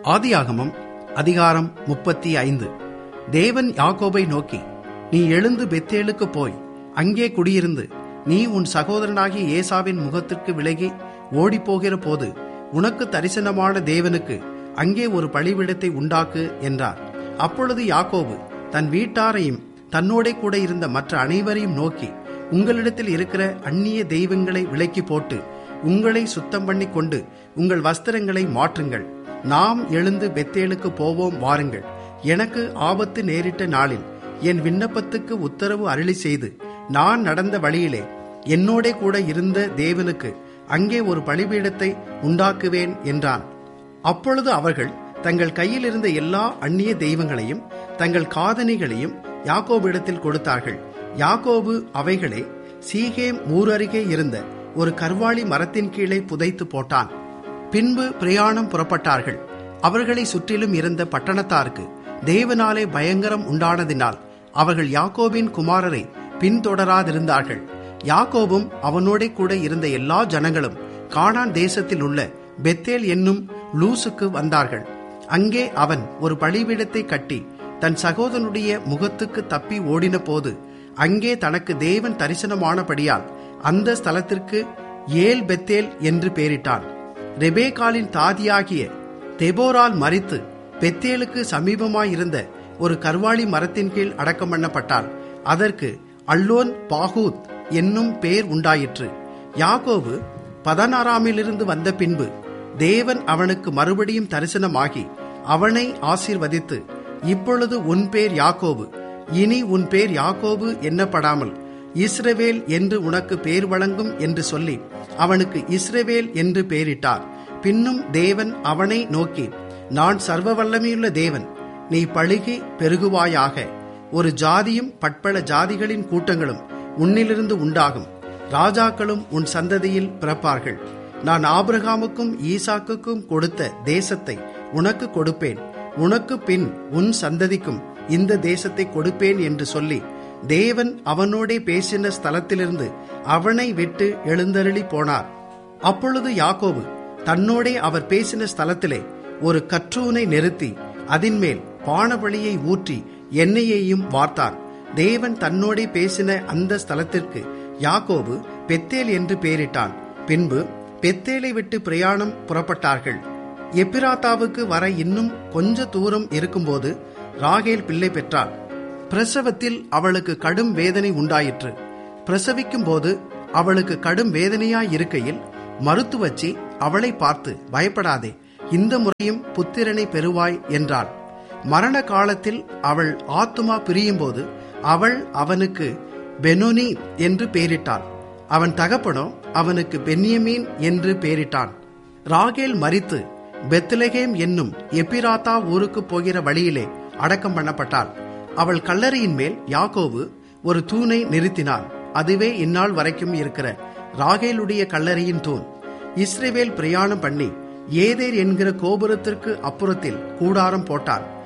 ஆதியாகமம் அதிகாரம் முப்பத்தி ஐந்து தேவன் யாக்கோபை நோக்கி நீ எழுந்து பெத்தேலுக்கு போய் அங்கே குடியிருந்து நீ உன் சகோதரனாகிய ஏசாவின் முகத்திற்கு விலகி ஓடிப்போகிற போது உனக்கு தரிசனமான தேவனுக்கு அங்கே ஒரு பழிவிடத்தை உண்டாக்கு என்றார் அப்பொழுது யாக்கோபு தன் வீட்டாரையும் தன்னோடே கூட இருந்த மற்ற அனைவரையும் நோக்கி உங்களிடத்தில் இருக்கிற அந்நிய தெய்வங்களை விலக்கி போட்டு உங்களை சுத்தம் பண்ணி கொண்டு உங்கள் வஸ்திரங்களை மாற்றுங்கள் நாம் எழுந்து பெத்தேலுக்கு போவோம் வாருங்கள் எனக்கு ஆபத்து நேரிட்ட நாளில் என் விண்ணப்பத்துக்கு உத்தரவு அருளி செய்து நான் நடந்த வழியிலே என்னோடே கூட இருந்த தேவனுக்கு அங்கே ஒரு பலிபீடத்தை உண்டாக்குவேன் என்றான் அப்பொழுது அவர்கள் தங்கள் கையில் இருந்த எல்லா அந்நிய தெய்வங்களையும் தங்கள் காதணிகளையும் யாக்கோபிடத்தில் கொடுத்தார்கள் யாக்கோபு அவைகளை சீகேம் ஊரருகே இருந்த ஒரு கர்வாளி மரத்தின் கீழே புதைத்து போட்டான் பின்பு பிரயாணம் புறப்பட்டார்கள் அவர்களை சுற்றிலும் இருந்த பட்டணத்தாருக்கு தேவனாலே பயங்கரம் உண்டானதினால் அவர்கள் யாக்கோபின் குமாரரை பின்தொடராதிருந்தார்கள் யாக்கோபும் அவனோடே கூட இருந்த எல்லா ஜனங்களும் கானான் தேசத்தில் உள்ள பெத்தேல் என்னும் லூசுக்கு வந்தார்கள் அங்கே அவன் ஒரு பலிபீடத்தை கட்டி தன் சகோதரனுடைய முகத்துக்கு தப்பி ஓடின போது அங்கே தனக்கு தேவன் தரிசனமானபடியால் அந்த ஸ்தலத்திற்கு ஏல் பெத்தேல் என்று பெயரிட்டான் ரெபேகாலின் தாதியாகிய தெபோரால் மறித்து பெத்தேலுக்கு சமீபமாயிருந்த ஒரு கர்வாளி மரத்தின் கீழ் அடக்கம் பண்ணப்பட்டாள் அதற்கு அல்லோன் பாகூத் என்னும் பேர் உண்டாயிற்று யாக்கோபு பதனாராமிலிருந்து வந்த பின்பு தேவன் அவனுக்கு மறுபடியும் தரிசனமாகி அவனை ஆசீர்வதித்து இப்பொழுது உன் பேர் யாக்கோபு இனி உன் பேர் யாக்கோபு என்னப்படாமல் இஸ்ரவேல் என்று உனக்கு பேர் வழங்கும் என்று சொல்லி அவனுக்கு இஸ்ரவேல் என்று பெயரிட்டார் பின்னும் தேவன் அவனை நோக்கி நான் சர்வ வல்லமையுள்ள தேவன் நீ பழுகி பெருகுவாயாக ஒரு ஜாதியும் பட்பல ஜாதிகளின் கூட்டங்களும் உன்னிலிருந்து உண்டாகும் ராஜாக்களும் உன் சந்ததியில் பிறப்பார்கள் நான் ஆபிரகாமுக்கும் ஈசாக்குக்கும் கொடுத்த தேசத்தை உனக்கு கொடுப்பேன் உனக்கு பின் உன் சந்ததிக்கும் இந்த தேசத்தை கொடுப்பேன் என்று சொல்லி தேவன் அவனோடே பேசின ஸ்தலத்திலிருந்து அவனை விட்டு எழுந்தருளி போனார் அப்பொழுது யாக்கோபு தன்னோடே அவர் பேசின ஸ்தலத்திலே ஒரு கற்றூனை நிறுத்தி அதின்மேல் பானபலியை ஊற்றி எண்ணெயையும் வார்த்தார் தேவன் தன்னோடே பேசின அந்த ஸ்தலத்திற்கு யாக்கோபு பெத்தேல் என்று பெயரிட்டான் பின்பு பெத்தேலை விட்டு பிரயாணம் புறப்பட்டார்கள் எப்பிராத்தாவுக்கு வர இன்னும் கொஞ்ச தூரம் இருக்கும்போது ராகேல் பிள்ளை பெற்றாள் பிரசவத்தில் அவளுக்கு கடும் வேதனை உண்டாயிற்று பிரசவிக்கும் போது அவளுக்கு கடும் வேதனையாய் இருக்கையில் மருத்துவச்சி அவளை பார்த்து பயப்படாதே இந்த முறையும் புத்திரனை பெறுவாய் என்றாள் மரண காலத்தில் அவள் ஆத்துமா பிரியும் போது அவள் அவனுக்கு பெனோனி என்று பெயரிட்டாள் அவன் தகப்பனோ அவனுக்கு பென்யமீன் என்று பெயரிட்டான் ராகேல் மறித்து பெத்லகேம் என்னும் எப்பிராத்தா ஊருக்கு போகிற வழியிலே அடக்கம் பண்ணப்பட்டாள் அவள் கல்லறையின் மேல் யாக்கோவு ஒரு தூணை நிறுத்தினான் அதுவே இந்நாள் வரைக்கும் இருக்கிற ராகேலுடைய கல்லறையின் தூண் இஸ்ரேவேல் பிரயாணம் பண்ணி ஏதேர் என்கிற கோபுரத்திற்கு அப்புறத்தில் கூடாரம் போட்டான்